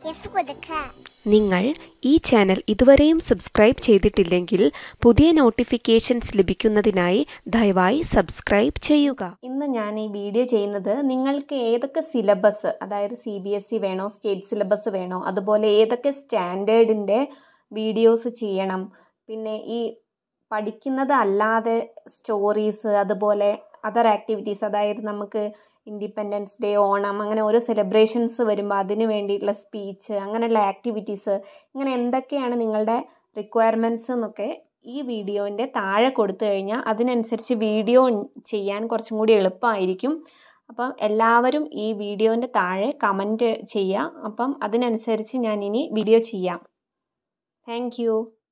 F കൊടുക്കുക നിങ്ങൾ ഈ ചാനൽ ഇതുവരെയും സബ്സ്ക്രൈബ് ചെയ്തിട്ടില്ലെങ്കിൽ പുതിയ നോട്ടിഫിക്കേഷൻസ് ലഭിക്കുന്നതിനായി ദയവായി സബ്സ്ക്രൈബ് ചെയ്യുക ഇന്ന് ഞാൻ ഈ വീഡിയോ ചെയ്യുന്നത് നിങ്ങൾക്ക് ഏതൊക്കെ സിലബസ് അതായത് സി ബി എസ് ഇ വേണോ സ്റ്റേറ്റ് സിലബസ് വേണോ അതുപോലെ ഏതൊക്കെ സ്റ്റാൻഡേർഡിൻ്റെ വീഡിയോസ് ചെയ്യണം പിന്നെ ഈ പഠിക്കുന്നത് അല്ലാതെ സ്റ്റോറീസ് അതുപോലെ അതർ ആക്ടിവിറ്റീസ് അതായത് നമുക്ക് ഇൻഡിപെൻഡൻസ് ഡേ ഓണം അങ്ങനെ ഓരോ സെലിബ്രേഷൻസ് വരുമ്പോൾ അതിന് വേണ്ടിയിട്ടുള്ള സ്പീച്ച് അങ്ങനെയുള്ള ആക്ടിവിറ്റീസ് ഇങ്ങനെ എന്തൊക്കെയാണ് നിങ്ങളുടെ റിക്വയർമെൻറ്റ്സ് എന്നൊക്കെ ഈ വീഡിയോൻ്റെ താഴെ കൊടുത്തു കഴിഞ്ഞാൽ അതിനനുസരിച്ച് വീഡിയോ ചെയ്യാൻ കുറച്ചും കൂടി എളുപ്പമായിരിക്കും അപ്പം എല്ലാവരും ഈ വീഡിയോൻ്റെ താഴെ കമൻറ്റ് ചെയ്യുക അപ്പം അതിനനുസരിച്ച് ഞാൻ ഇനി വീഡിയോ ചെയ്യാം താങ്ക്